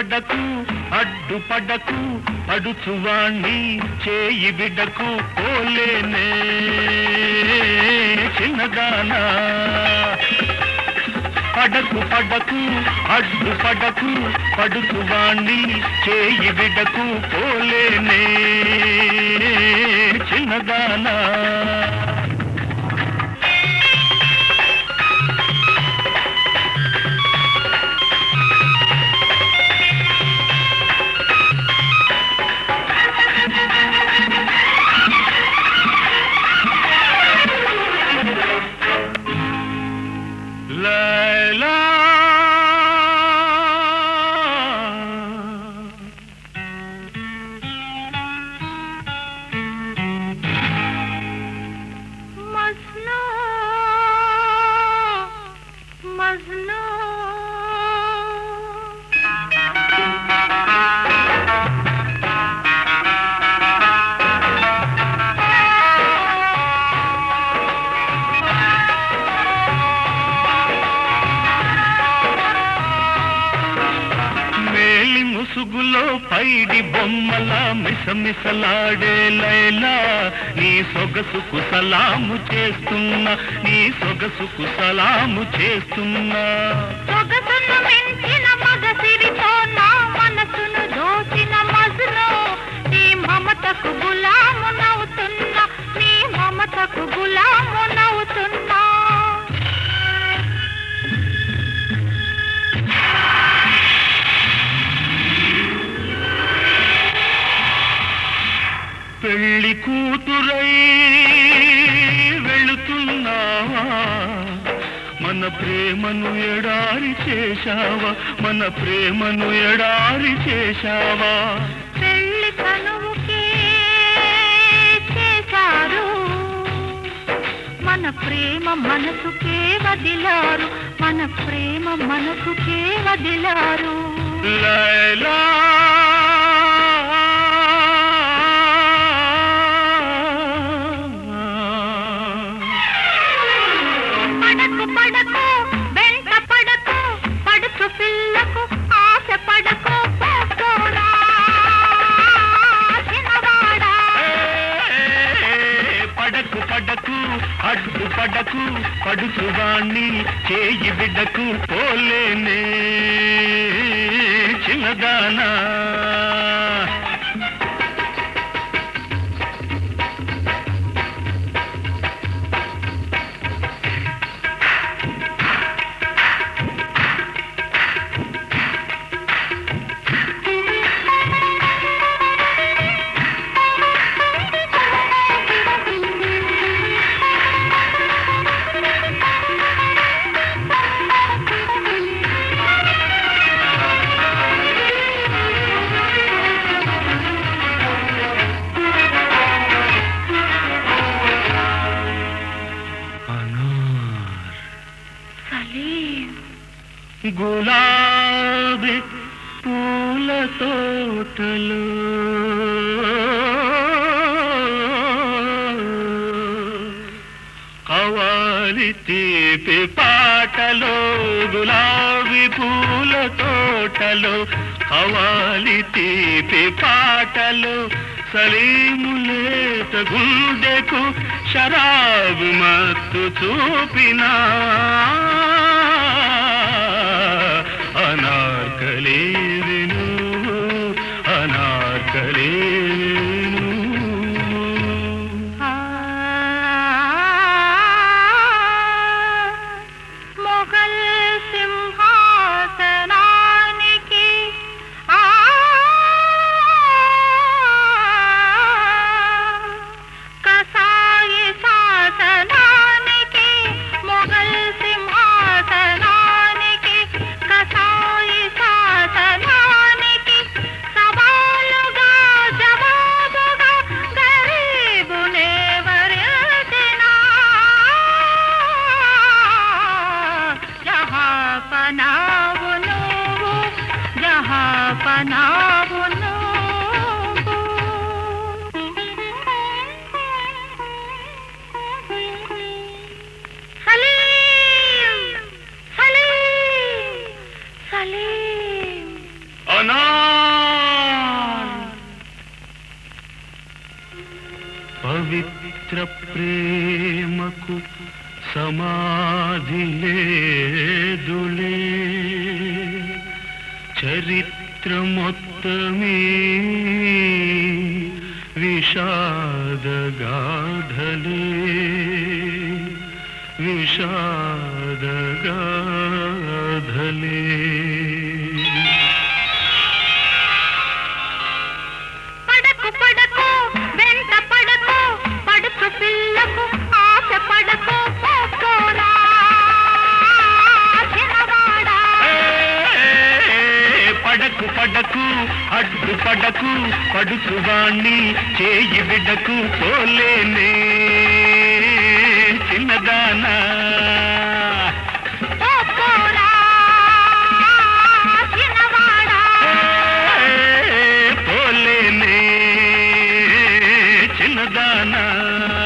పడకు అడ్డుపడకు పడుచువాణ్ణి చేయి బిడ్డకు పోలేనే చిన్నదానా పడకు పడకు అడ్డు పడకు పడుచువాణ్ణి చేయి బిడ్డకు పోలేనే చిన్నదానా లైలా మజ్ను మజ్ను మేలి ముసుగులో పైడి బొమ్మల మిసమిసలాడే లైలా నీ సొగసుకు సలాము చేస్తున్నా నీ సొగసుకు సలాము చేస్తున్నా సొగసును మించిన మగసిరితో నా మనసును దోచిన మజ్ను నీ మమతకు గులాము నవ్వుతున్నా నీ మమతకు గులాము నవ్వుతున్నా పెళ్లి కూతురై వెళుతున్నావా మన ప్రేమను ఎడారి చేశావా మన ప్రేమను ఎడారి చేశావా పెళ్లి కనువుకే చేశారు మన ప్రేమ మనసుకే వదిలారు మన ప్రేమ మనసుకే వదిలారు లైలా పడకు పడకు వెంట పడకు పడుచు పిల్లకు ఆశ పడకు పోకోడా చిన్నవాడా పడకు పడకు అడ్డు పడకు పడుచువాణ్ణి చేయి బిడ్డకు పోలేనే చిన్నదానా అనార్ సలీం గులాబీ పూల తోటలు కవాలి తీపి పాటలో గులాబీ పూల తోటలో కవాలి తీపి పాటలు సలీములేత గుండెకు షరాబు మత్తు చూపినా అనార్కలే విను అనార్కలే విను ఆ మొఘల్ సింహాసనానికి ఆ కసాయి శాసనానికి మొఘల్ సింహాసనానికి పవిత్ర ప్రేమకు సమాధి లేదులే చరిత్ర మొత్తమే విషాదగాధలే విషాదగాధలే పడకు పడకు వెంట పడకు పడుచు పిల్లకు ఆశ పడకు పోకోరా చిన్నవాడా ఏ, పడకు పడకు అడ్డు పడకు పడుకు వాణ్ణి చేయి బిడ్డకు పోలేనే చిన్నదానా పోకోరా చిన్నవాడా ఏ, పోలేనే చిన్నదానా